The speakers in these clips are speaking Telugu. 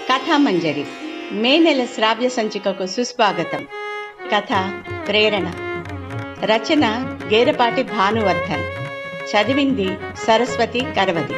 కథామంజరి మే నెల శ్రావ్య సంచికకు సుస్వాగతం కథ ప్రేరణ రచన గేరపాటి భానువర్ధన్ చదివింది సరస్వతి కరవది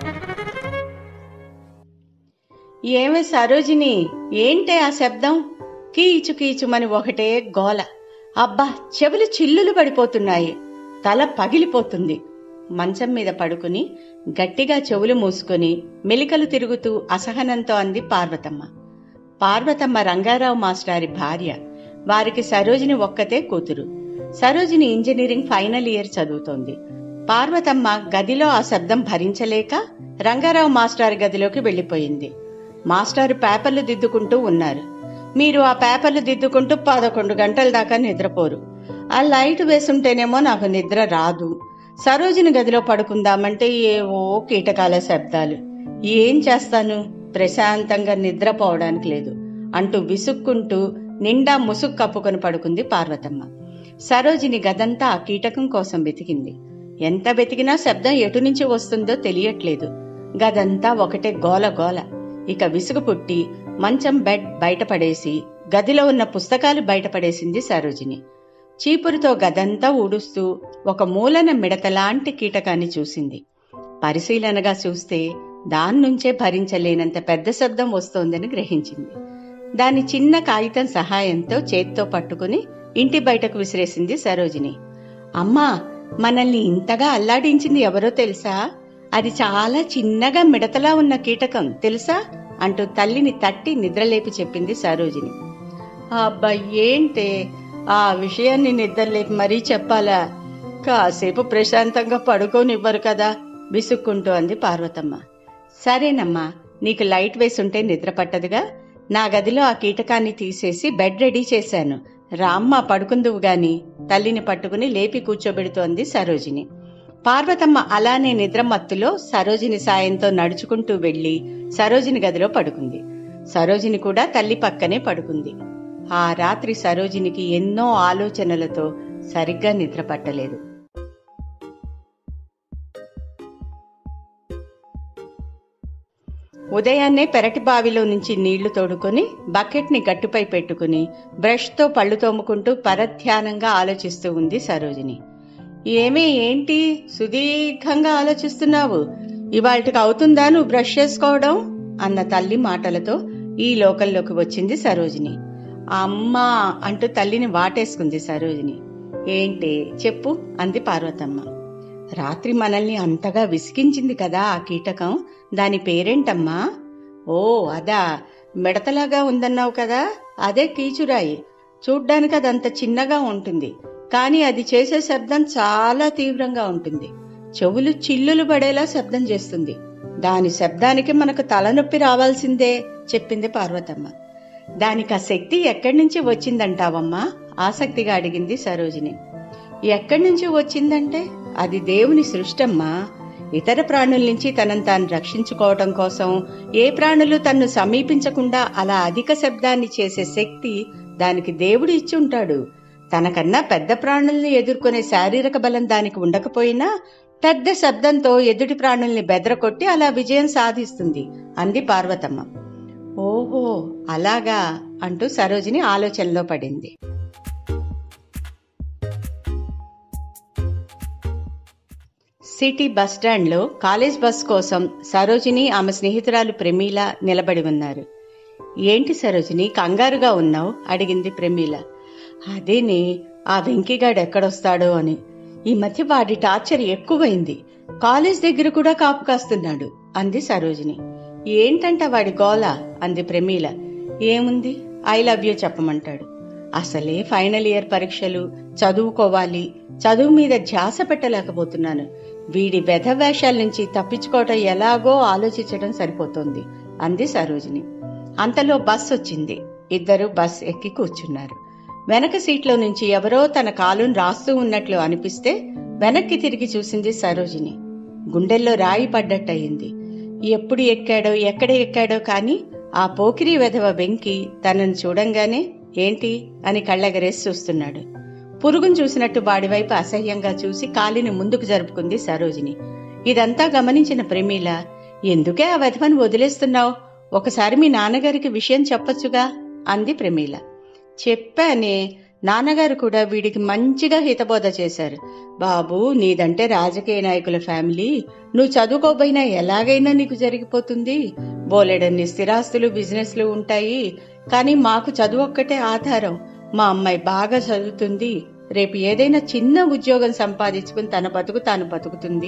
ఏమే సరోజిని ఏంటే ఆ శబ్దం కీచు కీచుమని ఒకటే గోల అబ్బా చెవులు చిల్లులు పడిపోతున్నాయి తల పగిలిపోతుంది మంచం మీద పడుకుని గట్టిగా చెవులు మూసుకొని మెలికలు తిరుగుతూ అసహనంతో అంది పార్వతమ్మ పార్వతమ్మ రంగారావు మాస్టారి భార్య వారికి సరోజిని ఒక్కతే కూతురు సరోజిని ఇంజనీరింగ్ ఫైనల్ ఇయర్ చదువుతోంది పార్వతమ్మ గదిలో ఆ శబ్దం భరించలేక రంగారావు మాస్టారి గదిలోకి వెళ్లిపోయింది మాస్టారు పేపర్లు దిద్దుకుంటూ ఉన్నారు మీరు ఆ పేపర్లు దిద్దుకుంటూ పదకొండు గంటల దాకా నిద్రపోరు ఆ లైట్ వేసుంటేనేమో నాకు నిద్ర రాదు సరోజిని గదిలో పడుకుందామంటే ఏవో కీటకాల శబ్దాలు ఏం చేస్తాను ప్రశాంతంగా నిద్రపోవడానికి లేదు అంటూ విసుక్కుంటూ నిండా ముసుగు కప్పుకొని పడుకుంది పార్వతమ్మ సరోజిని గదంతా ఆ కీటకం కోసం వెతికింది ఎంత వెతికినా శబ్దం ఎటు నుంచి వస్తుందో తెలియట్లేదు గదంతా ఒకటే గోల గోల ఇక విసుగు పుట్టి మంచం బెడ్ బయటపడేసి గదిలో ఉన్న పుస్తకాలు బయటపడేసింది సరోజిని చీపురుతో గదంతా ఊడుస్తూ ఒక మూలన మిడతలాంటి కీటకాన్ని చూసింది పరిశీలనగా చూస్తే దాన్నుంచే భరించలేనంత పెద్ద శబ్దం వస్తోందని గ్రహించింది దాని చిన్న కాగితం సహాయంతో చేత్తో పట్టుకుని ఇంటి బయటకు విసిరేసింది సరోజిని అమ్మా మనల్ని ఇంతగా అల్లాడించింది ఎవరో తెలుసా అది చాలా చిన్నగా మిడతలా ఉన్న కీటకం తెలుసా అంటూ తల్లిని తట్టి నిద్రలేపి చెప్పింది సరోజిని అబ్బా ఏంటే ఆ విషయాన్ని నిద్రలేపి మరీ చెప్పాలా కాసేపు ప్రశాంతంగా పడుకోనివ్వరు కదా విసుక్కుంటూ అంది పార్వతమ్మ సరేనమ్మా నీకు లైట్ వేసుంటే నిద్ర పట్టదుగా నా గదిలో ఆ కీటకాన్ని తీసేసి బెడ్ రెడీ చేశాను రామ్మ పడుకుందువు గాని తల్లిని పట్టుకుని లేపి కూర్చోబెడుతోంది సరోజిని పార్వతమ్మ అలానే నిద్రమత్తులో సరోజిని సాయంతో నడుచుకుంటూ వెళ్లి సరోజిని గదిలో పడుకుంది సరోజిని కూడా తల్లి పక్కనే పడుకుంది ఆ రాత్రి సరోజినికి ఎన్నో ఆలోచనలతో సరిగ్గా నిద్ర పట్టలేదు ఉదయాన్నే పెరటి బావిలో నుంచి నీళ్లు తోడుకొని బకెట్ని గట్టుపై పెట్టుకుని బ్రష్తో పళ్ళు తోముకుంటూ పరధ్యానంగా ఆలోచిస్తూ ఉంది సరోజిని ఏమే ఏంటి సుదీర్ఘంగా ఆలోచిస్తున్నావు ఇవాళకి అవుతుందా నువ్వు బ్రష్ చేసుకోవడం అన్న తల్లి మాటలతో ఈ లోకంలోకి వచ్చింది సరోజిని అమ్మా అంటూ తల్లిని వాటేసుకుంది సరోజిని ఏంటి చెప్పు అంది పార్వతమ్మ రాత్రి మనల్ని అంతగా విసిగించింది కదా ఆ కీటకం దాని పేరేంటమ్మా ఓ అదా మిడతలాగా ఉందన్నావు కదా అదే కీచురాయి చూడ్డానికి అదంత చిన్నగా ఉంటుంది కానీ అది చేసే శబ్దం చాలా తీవ్రంగా ఉంటుంది చెవులు చిల్లులు పడేలా శబ్దం చేస్తుంది దాని శబ్దానికి మనకు తలనొప్పి రావాల్సిందే చెప్పింది పార్వతమ్మ దానికి ఆ శక్తి ఎక్కడి నుంచి వచ్చిందంటావమ్మా ఆసక్తిగా అడిగింది సరోజిని ఎక్కడి నుంచి వచ్చిందంటే అది దేవుని సృష్టమ్మా ఇతర ప్రాణుల నుంచి తనను తాను రక్షించుకోవటం కోసం ఏ ప్రాణులు తన్ను సమీపించకుండా అలా అధిక శబ్దాన్ని చేసే శక్తి దానికి దేవుడు ఇచ్చి ఉంటాడు తనకన్నా పెద్ద ప్రాణుల్ని ఎదుర్కొనే శారీరక బలం దానికి ఉండకపోయినా పెద్ద శబ్దంతో ఎదుటి ప్రాణుల్ని బెదరకొట్టి అలా విజయం సాధిస్తుంది అంది పార్వతమ్మ ఓహో అలాగా అంటూ సరోజిని ఆలోచనలో పడింది సిటీ బస్టాండ్లో కాలేజ్ బస్ కోసం సరోజిని ఆమె స్నేహితురాలు ప్రమీల నిలబడి ఉన్నారు ఏంటి సరోజిని కంగారుగా ఉన్నావు అడిగింది ప్రమీల అదేనే ఆ వెంకిగాడు ఎక్కడొస్తాడో అని ఈ మధ్య వాడి టార్చర్ ఎక్కువైంది కాలేజ్ దగ్గర కూడా కాపు కాస్తున్నాడు అంది సరోజిని ఏంటంట వాడి గోల అంది ప్రమీల ఏముంది ఐ లవ్ యూ చెప్పమంటాడు అసలే ఫైనల్ ఇయర్ పరీక్షలు చదువుకోవాలి చదువు మీద ధ్యాస పెట్టలేకపోతున్నాను వీడి వెధ వేషాల నుంచి తప్పించుకోవటం ఎలాగో ఆలోచించడం సరిపోతోంది అంది సరోజిని అంతలో బస్ వచ్చింది ఇద్దరు బస్ ఎక్కి కూర్చున్నారు వెనక సీట్లో నుంచి ఎవరో తన కాలును రాస్తూ ఉన్నట్లు అనిపిస్తే వెనక్కి తిరిగి చూసింది సరోజిని గుండెల్లో రాయి పడ్డట్టయింది ఎప్పుడు ఎక్కాడో ఎక్కడ ఎక్కాడో కాని ఆ పోకిరి వెధవ వెంకి తనను చూడంగానే ఏంటి అని కళ్ళెగరేసి చూస్తున్నాడు పురుగును చూసినట్టు వాడివైపు అసహ్యంగా చూసి కాలిని ముందుకు జరుపుకుంది సరోజిని ఇదంతా గమనించిన ప్రమీల ఎందుకే ఆ వెధవను వదిలేస్తున్నావు ఒకసారి మీ నాన్నగారికి విషయం చెప్పొచ్చుగా అంది ప్రమీల చెప్పానే నాన్నగారు కూడా వీడికి మంచిగా హితబోధ చేశారు బాబు నీదంటే రాజకీయ నాయకుల ఫ్యామిలీ నువ్వు చదువుకోపోయినా ఎలాగైనా నీకు జరిగిపోతుంది బోలెడన్ని స్థిరాస్తులు బిజినెస్లు ఉంటాయి కానీ మాకు చదువు ఒక్కటే ఆధారం మా అమ్మాయి బాగా చదువుతుంది రేపు ఏదైనా చిన్న ఉద్యోగం సంపాదించుకుని తన బతుకు తాను బతుకుతుంది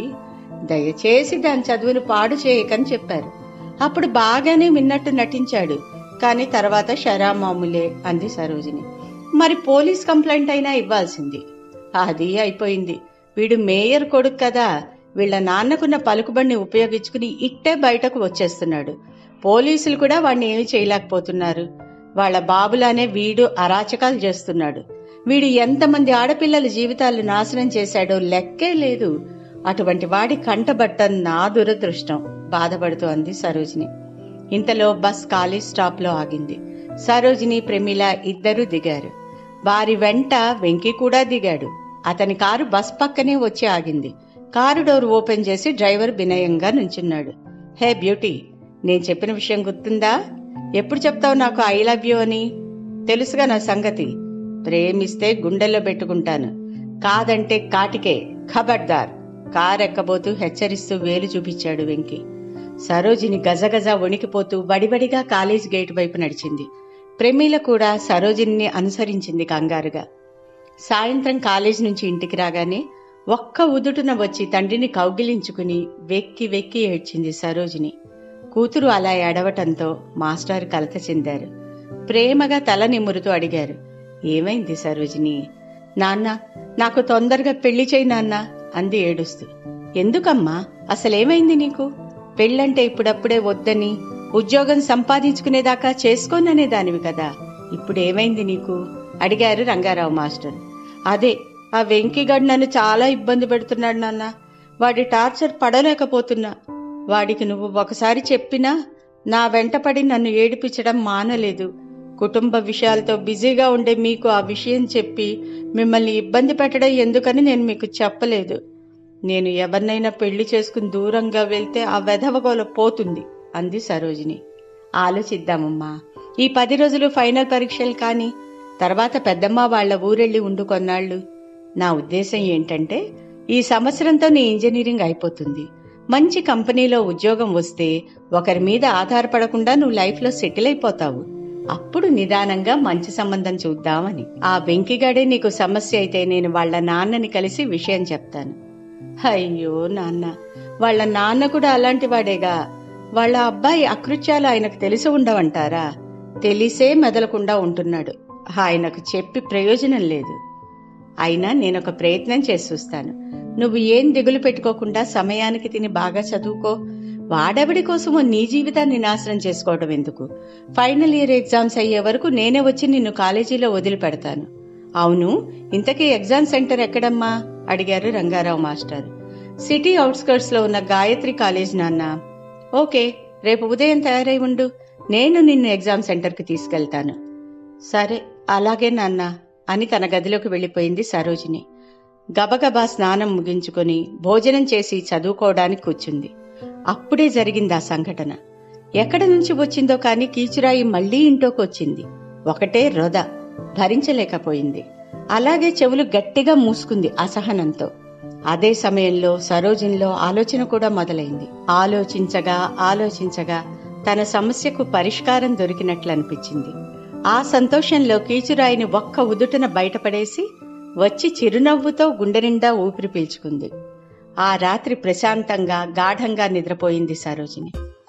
దయచేసి దాని చదువును పాడు చేయకని చెప్పారు అప్పుడు బాగానే విన్నట్టు నటించాడు కానీ తర్వాత షరా మామూలే అంది సరోజిని మరి పోలీస్ కంప్లైంట్ అయినా ఇవ్వాల్సింది అది అయిపోయింది వీడు మేయర్ కొడుకు కదా వీళ్ళ నాన్నకున్న పలుకుబడిని ఉపయోగించుకుని ఇట్టే బయటకు వచ్చేస్తున్నాడు పోలీసులు కూడా వాడిని ఏమి చేయలేకపోతున్నారు వాళ్ళ బాబులానే వీడు అరాచకాలు చేస్తున్నాడు వీడు ఎంతమంది ఆడపిల్లల జీవితాలు నాశనం చేశాడో లెక్కే లేదు అటువంటి వాడి కంటబట్ట నా దురదృష్టం బాధపడుతూ అంది సరోజిని ఇంతలో బస్ కాలేజ్ స్టాప్ లో ఆగింది సరోజిని ప్రమిళ ఇద్దరూ దిగారు వారి వెంట వెంకీ కూడా దిగాడు అతని కారు బస్ పక్కనే వచ్చి ఆగింది కారు డోర్ ఓపెన్ చేసి డ్రైవర్ వినయంగా నుంచున్నాడు హే బ్యూటీ నేను చెప్పిన విషయం గుర్తుందా ఎప్పుడు చెప్తావు నాకు ఐ లవ్ యూ అని తెలుసుగా నా సంగతి ప్రేమిస్తే గుండెల్లో పెట్టుకుంటాను కాదంటే కాటికే ఖబర్దార్ కార్ ఎక్కబోతూ హెచ్చరిస్తూ వేలు చూపించాడు వెంకీ సరోజిని గజగజ వణికిపోతూ బడిబడిగా కాలేజ్ గేట్ వైపు నడిచింది ప్రేమీల కూడా సరోజిని అనుసరించింది కంగారుగా సాయంత్రం కాలేజ్ నుంచి ఇంటికి రాగానే ఒక్క ఉదుటున వచ్చి తండ్రిని కౌగిలించుకుని వెక్కి వెక్కి ఏడ్చింది సరోజిని కూతురు అలా ఏడవటంతో మాస్టర్ కలత చెందారు ప్రేమగా తల నిమురుతూ అడిగారు ఏమైంది సరోజిని నాన్న నాకు తొందరగా పెళ్లి చేయి నాన్న అంది ఏడుస్తూ ఎందుకమ్మా అసలేమైంది నీకు పెళ్ళంటే ఇప్పుడప్పుడే వద్దని ఉద్యోగం సంపాదించుకునేదాకా చేసుకోననే దానివి కదా ఇప్పుడేమైంది నీకు అడిగారు రంగారావు మాస్టర్ అదే ఆ వెంకీగడ్ నన్ను చాలా ఇబ్బంది పెడుతున్నాడు నాన్న వాడి టార్చర్ పడలేకపోతున్నా వాడికి నువ్వు ఒకసారి చెప్పినా నా వెంటపడి నన్ను ఏడిపించడం మానలేదు కుటుంబ విషయాలతో బిజీగా ఉండే మీకు ఆ విషయం చెప్పి మిమ్మల్ని ఇబ్బంది పెట్టడం ఎందుకని నేను మీకు చెప్పలేదు నేను ఎవరినైనా పెళ్లి చేసుకుని దూరంగా వెళ్తే ఆ వెధవగోల పోతుంది అంది సరోజిని ఆలోచిద్దామమ్మా ఈ పది రోజులు ఫైనల్ పరీక్షలు కాని తర్వాత పెద్దమ్మ వాళ్ల ఊరెళ్ళి ఉండు కొన్నాళ్ళు నా ఉద్దేశం ఏంటంటే ఈ సంవత్సరంతో నీ ఇంజనీరింగ్ అయిపోతుంది మంచి కంపెనీలో ఉద్యోగం వస్తే ఒకరి మీద ఆధారపడకుండా నువ్వు లైఫ్లో సెటిల్ అయిపోతావు అప్పుడు నిదానంగా మంచి సంబంధం చూద్దామని ఆ వెంకిగాడే నీకు సమస్య అయితే నేను వాళ్ళ నాన్నని కలిసి విషయం చెప్తాను అయ్యో నాన్న వాళ్ళ నాన్న కూడా అలాంటి వాడేగా వాళ్ళ అబ్బాయి అకృత్యాలు ఆయనకు తెలిసి ఉండవంటారా తెలిసే మెదలకుండా ఉంటున్నాడు ఆయనకు చెప్పి ప్రయోజనం లేదు అయినా నేనొక ప్రయత్నం చేసి చూస్తాను నువ్వు ఏం దిగులు పెట్టుకోకుండా సమయానికి తిని బాగా చదువుకో వాడెవడి కోసమో నీ జీవితాన్ని నాశనం చేసుకోవడం ఎందుకు ఫైనల్ ఇయర్ ఎగ్జామ్స్ అయ్యే వరకు నేనే వచ్చి నిన్ను కాలేజీలో వదిలిపెడతాను అవును ఇంతకీ ఎగ్జామ్ సెంటర్ ఎక్కడమ్మా అడిగారు రంగారావు మాస్టర్ సిటీ అవుట్స్కర్ట్స్ లో ఉన్న గాయత్రి కాలేజ్ నాన్న ఓకే రేపు ఉదయం తయారై ఉండు నేను నిన్ను ఎగ్జామ్ సెంటర్కి తీసుకెళ్తాను సరే అలాగే నాన్న అని తన గదిలోకి వెళ్లిపోయింది సరోజిని గబగబా స్నానం ముగించుకొని భోజనం చేసి చదువుకోవడానికి కూర్చుంది అప్పుడే జరిగింది ఆ సంఘటన ఎక్కడ నుంచి వచ్చిందో కాని కీచురాయి మళ్లీ ఇంట్లోకి వచ్చింది ఒకటే రొద భరించలేకపోయింది అలాగే చెవులు గట్టిగా మూసుకుంది అసహనంతో అదే సమయంలో సరోజినిలో ఆలోచన కూడా మొదలైంది ఆలోచించగా ఆలోచించగా తన సమస్యకు పరిష్కారం దొరికినట్లు అనిపించింది ఆ సంతోషంలో కీచురాయిని ఒక్క ఉదుటన బయటపడేసి వచ్చి చిరునవ్వుతో గుండె నిండా ఊపిరి పీల్చుకుంది ఆ రాత్రి ప్రశాంతంగా గాఢంగా నిద్రపోయింది సరోజిని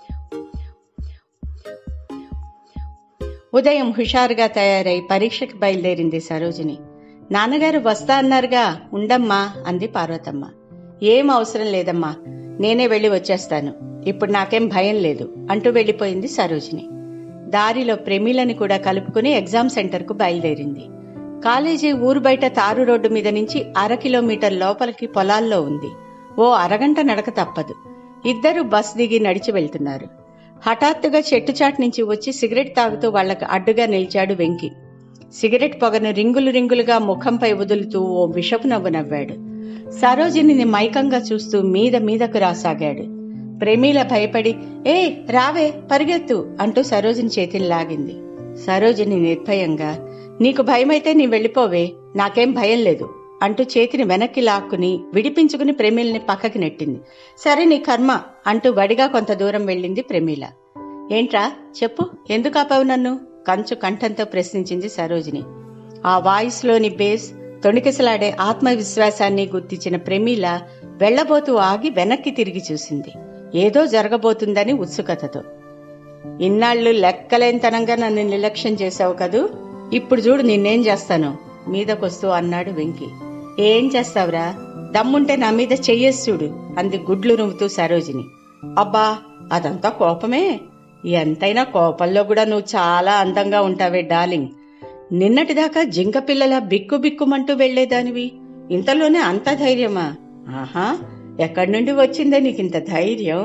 ఉదయం హుషారుగా తయారై పరీక్షకి బయలుదేరింది సరోజిని నాన్నగారు వస్తా అన్నారుగా ఉండమ్మా అంది పార్వతమ్మ ఏం అవసరం లేదమ్మా నేనే వెళ్ళి వచ్చేస్తాను ఇప్పుడు నాకేం భయం లేదు అంటూ వెళ్ళిపోయింది సరోజిని దారిలో ప్రెమిలని కూడా కలుపుకుని ఎగ్జామ్ సెంటర్కు బయలుదేరింది కాలేజీ ఊరు బయట తారు రోడ్డు మీద నుంచి అర కిలోమీటర్ లోపలికి పొలాల్లో ఉంది ఓ అరగంట నడక తప్పదు ఇద్దరు బస్ దిగి నడిచి వెళ్తున్నారు హఠాత్తుగా చెట్టుచాటు నుంచి వచ్చి సిగరెట్ తాగుతూ వాళ్లకు అడ్డుగా నిలిచాడు వెంకి సిగరెట్ పొగను రింగులు రింగులుగా ముఖంపై వదులుతూ ఓ విషపు నవ్వు నవ్వాడు సరోజిని మైకంగా చూస్తూ మీద మీదకు రాసాగాడు ప్రేమీల భయపడి ఏ రావే పరిగెత్తు అంటూ సరోజిని చేతిని లాగింది సరోజిని నిర్భయంగా నీకు భయమైతే నీ వెళ్ళిపోవే నాకేం భయం లేదు అంటూ చేతిని వెనక్కి లాక్కుని విడిపించుకుని ప్రేమిల్ని పక్కకి నెట్టింది సరే నీ కర్మ అంటూ వడిగా కొంత దూరం వెళ్ళింది ప్రేమిల ఏంట్రా చెప్పు ఎందుకు ఆపావు నన్ను కంచు కంఠంతో ప్రశ్నించింది సరోజిని ఆ వాయిస్లోని బేస్ తొణికిసలాడే ఆత్మవిశ్వాసాన్ని గుర్తించిన ప్రేమిల వెళ్లబోతూ ఆగి వెనక్కి తిరిగి చూసింది ఏదో జరగబోతుందని ఉత్సుకతతో ఇన్నాళ్ళు లెక్కలేనితనంగా నన్ను నిర్లక్ష్యం చేశావు కదూ ఇప్పుడు చూడు నిన్నేం చేస్తాను మీదకొస్తూ అన్నాడు వెంకి ఏం చేస్తావురా దమ్ముంటే నా మీద చెయ్యేసి చూడు అంది గుడ్లు నువ్వుతూ సరోజిని అబ్బా అదంతా కోపమే ఎంతైనా కోపంలో కూడా నువ్వు చాలా అందంగా ఉంటావే డార్లింగ్ నిన్నటిదాకా జింక పిల్లల బిక్కు బిక్కుమంటూ వెళ్లేదానివి ఇంతలోనే అంత ధైర్యమా ఆహా ఎక్కడి నుండి వచ్చిందే నీకింత ధైర్యం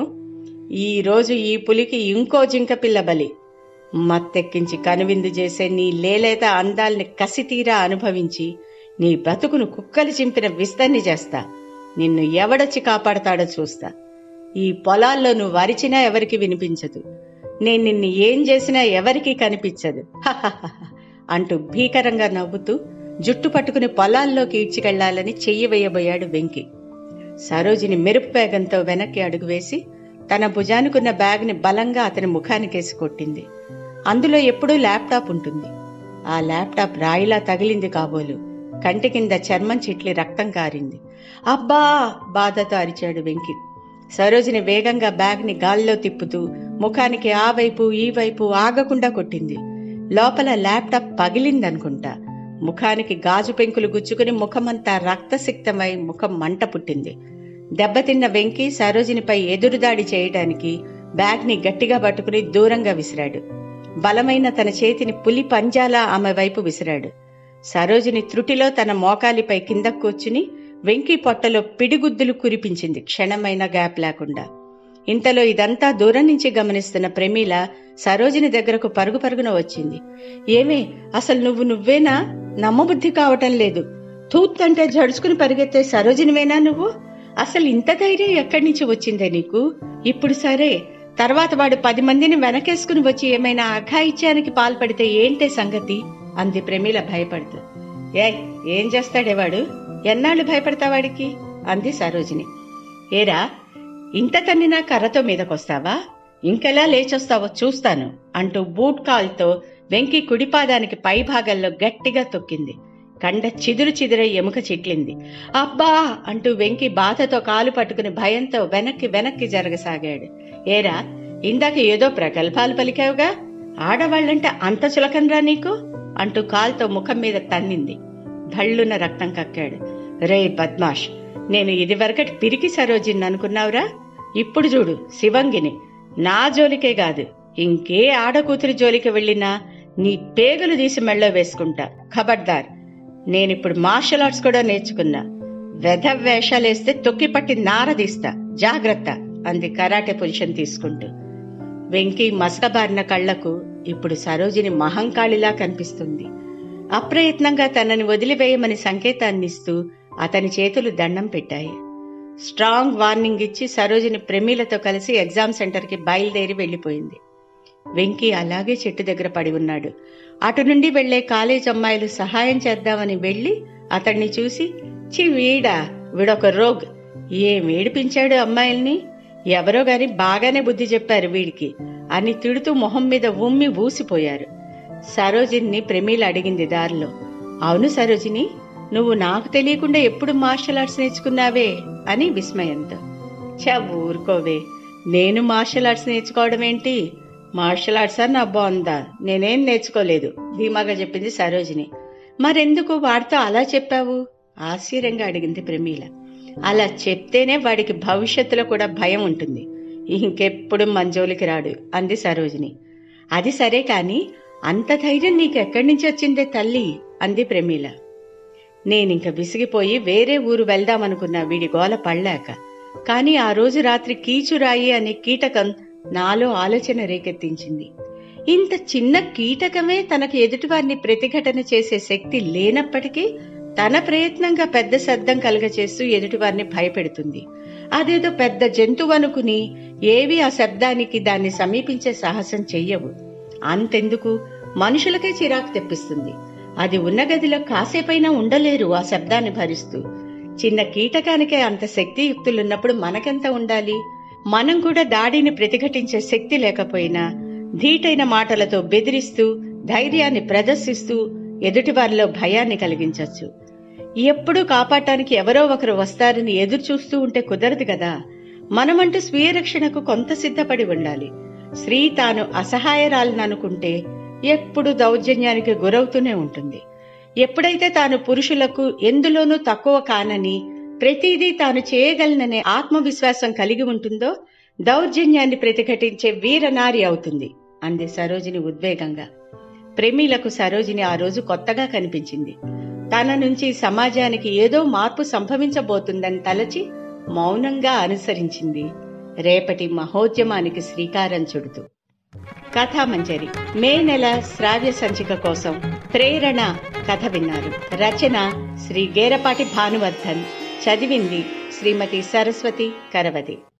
ఈ రోజు ఈ పులికి ఇంకో జింక పిల్ల బలి మత్తెక్కించి కనువిందు చేసే నీ లేలేత అందాల్ని కసితీరా అనుభవించి నీ బ్రతుకును కుక్కలు చింపిన విస్తన్ని చేస్తా నిన్ను ఎవడొచ్చి కాపాడతాడో చూస్తా ఈ పొలాల్లో నువ్వు వరిచినా ఎవరికి వినిపించదు నేను నిన్ను ఏం చేసినా ఎవరికీ కనిపించదు హహహహ అంటూ భీకరంగా నవ్వుతూ జుట్టు పట్టుకుని పొలాల్లోకి ఈడ్చికెళ్లాలని చెయ్యి వేయబోయాడు వెంకి సరోజిని మెరుపు వేగంతో వెనక్కి అడుగు వేసి తన భుజానికున్న బ్యాగ్ని బలంగా అతని ముఖానికేసి కొట్టింది అందులో ఎప్పుడూ ల్యాప్టాప్ ఉంటుంది ఆ ల్యాప్టాప్ రాయిలా తగిలింది కాబోలు కంటి కింద చర్మం చిట్లి రక్తం కారింది అబ్బా బాధతో అరిచాడు వెంకి సరోజిని వేగంగా బ్యాగ్ని గాల్లో తిప్పుతూ ముఖానికి ఆ వైపు ఈ వైపు ఆగకుండా కొట్టింది లోపల ల్యాప్టాప్ పగిలిందనుకుంటా ముఖానికి గాజు పెంకులు గుచ్చుకుని ముఖమంతా రక్తసిక్తమై ముఖం మంట పుట్టింది దెబ్బతిన్న వెంకి సరోజినిపై ఎదురుదాడి చేయడానికి బ్యాగ్ని గట్టిగా పట్టుకుని దూరంగా విసిరాడు బలమైన తన చేతిని పులి పంజాలా ఆమె వైపు విసిరాడు సరోజిని త్రుటిలో తన మోకాలిపై కిందకు కూర్చుని వెంకి పొట్టలో పిడిగుద్దులు కురిపించింది క్షణమైన గ్యాప్ లేకుండా ఇంతలో ఇదంతా దూరం నుంచి గమనిస్తున్న ప్రమీల సరోజిని దగ్గరకు పరుగు పరుగున వచ్చింది ఏమే అసలు నువ్వు నువ్వేనా నమ్మబుద్ధి కావటం లేదు తూత్తంటే జడుచుకుని పరిగెత్తే సరోజినివేనా నువ్వు అసలు ఇంత ధైర్యం ఎక్కడి నుంచి వచ్చిందే నీకు ఇప్పుడు సరే తర్వాత వాడు పది మందిని వెనకేసుకుని వచ్చి ఏమైనా అఘాయిత్యానికి పాల్పడితే ఏంటే సంగతి అంది ప్రమీల భయపడుతూ ఏ ఏం చేస్తాడే వాడు ఎన్నాళ్ళు భయపడతావాడికి అంది సరోజిని ఏరా ఇంత తన్నినా కర్రతో మీదకొస్తావా ఇంకెలా లేచొస్తావో చూస్తాను అంటూ బూట్ కాల్తో వెంకి కుడిపాదానికి పై భాగంలో గట్టిగా తొక్కింది కండ చిదురు చిదురై ఎముక చిట్లింది అబ్బా అంటూ వెంకి బాధతో కాలు పట్టుకుని భయంతో వెనక్కి వెనక్కి జరగసాగాడు ఏరా ఇందాక ఏదో ప్రగల్భాలు పలికావుగా ఆడవాళ్ళంటే అంత చులకనరా నీకు అంటూ కాల్తో ముఖం మీద తన్నింది భళ్ళున రక్తం కక్కాడు రే బద్మాష్ నేను ఇదివరకటి పిరికి సరోజిని అనుకున్నావురా ఇప్పుడు చూడు శివంగిని నా జోలికే కాదు ఇంకే ఆడకూతురి జోలికి వెళ్ళినా నీ పేగులు తీసి మెళ్ళో వేసుకుంటా ఖబర్దార్ నేనిప్పుడు మార్షల్ ఆర్ట్స్ కూడా నేర్చుకున్నా వెధ వేషాలేస్తే తొక్కి పట్టి నారదీస్తా జాగ్రత్త అంది కరాటే పొజిషన్ తీసుకుంటూ వెంకీ మసకబారిన కళ్లకు ఇప్పుడు సరోజిని మహంకాళిలా కనిపిస్తుంది అప్రయత్నంగా తనని వదిలివేయమని సంకేతాన్నిస్తూ అతని చేతులు దండం పెట్టాయి స్ట్రాంగ్ వార్నింగ్ ఇచ్చి సరోజిని ప్రమీలతో కలిసి ఎగ్జామ్ సెంటర్కి బయలుదేరి వెళ్లిపోయింది వెంకీ అలాగే చెట్టు దగ్గర పడి ఉన్నాడు అటు నుండి వెళ్లే కాలేజ్ అమ్మాయిలు సహాయం చేద్దామని వెళ్లి అతన్ని చూసి చి వీడా వీడొక రోగ్ ఏం ఏడిపించాడు అమ్మాయిల్ని ఎవరో గాని బాగానే బుద్ధి చెప్పారు వీడికి అని తిడుతూ మొహం మీద ఉమ్మి ఊసిపోయారు సరోజిని ప్రమీల అడిగింది దారిలో అవును సరోజిని నువ్వు నాకు తెలియకుండా ఎప్పుడు మార్షల్ ఆర్ట్స్ నేర్చుకున్నావే అని విస్మయంతో చా ఊరుకోవే నేను మార్షల్ ఆర్ట్స్ నేర్చుకోవడం ఏంటి మార్షల్ ఆర్ట్స్ అని నా బాగుందా నేనేం నేర్చుకోలేదు ధీమాగా చెప్పింది సరోజిని మరెందుకు వాడితో అలా చెప్పావు ఆశ్చర్యంగా అడిగింది ప్రమీల అలా చెప్తేనే వాడికి భవిష్యత్తులో కూడా భయం ఉంటుంది ఇంకెప్పుడు మంజోలికి రాడు అంది సరోజిని అది సరే కాని అంత ధైర్యం నీకు ఎక్కడి నుంచి వచ్చిందే తల్లి అంది ప్రమీల నేనింక విసిగిపోయి వేరే ఊరు వెళ్దామనుకున్నా వీడి గోల పడలేక కాని ఆ రోజు రాత్రి కీచురాయి అనే కీటకం నాలో ఆలోచన రేకెత్తించింది ఇంత చిన్న కీటకమే తనకు ఎదుటివారిని ప్రతిఘటన చేసే శక్తి లేనప్పటికీ తన ప్రయత్నంగా పెద్ద శబ్దం కలగచేస్తూ ఎదుటివారిని భయపెడుతుంది అదేదో పెద్ద జంతువు అనుకుని ఏవి ఆ శబ్దానికి దాన్ని సమీపించే సాహసం చెయ్యవు అంతెందుకు మనుషులకే చిరాకు తెప్పిస్తుంది అది ఉన్న గదిలో కాసేపైనా ఉండలేరు ఆ శబ్దాన్ని భరిస్తూ చిన్న కీటకానికే అంత శక్తియుక్తులున్నప్పుడు మనకెంత ఉండాలి మనం కూడా దాడిని ప్రతిఘటించే శక్తి లేకపోయినా ధీటైన మాటలతో బెదిరిస్తూ ధైర్యాన్ని ప్రదర్శిస్తూ ఎదుటివారిలో భయాన్ని కలిగించవచ్చు ఎప్పుడూ కాపాడటానికి ఎవరో ఒకరు వస్తారని ఎదురు చూస్తూ ఉంటే కుదరదు కదా మనమంటూ స్వీయ రక్షణకు కొంత సిద్ధపడి ఉండాలి స్త్రీ తాను అసహాయరాలననుకుంటే ఎప్పుడు దౌర్జన్యానికి గురవుతూనే ఉంటుంది ఎప్పుడైతే తాను పురుషులకు ఎందులోనూ తక్కువ కానని ప్రతిదీ తాను చేయగలననే ఆత్మవిశ్వాసం కలిగి ఉంటుందో దౌర్జన్యాన్ని ప్రతిఘటించే వీరనారి అవుతుంది అంది సరోజిని ఉద్వేగంగా ప్రేమిలకు సరోజిని ఆ రోజు కొత్తగా కనిపించింది తన నుంచి సమాజానికి ఏదో మార్పు సంభవించబోతుందని తలచి మౌనంగా అనుసరించింది రేపటి మహోద్యమానికి శ్రీకారం చుడుతూ కథామంజరి మే నెల శ్రావ్య సంచిక కోసం ప్రేరణ కథ విన్నారు రచన శ్రీ గేరపాటి భానువర్ధన్ చదివింది శ్రీమతి సరస్వతి కరవతి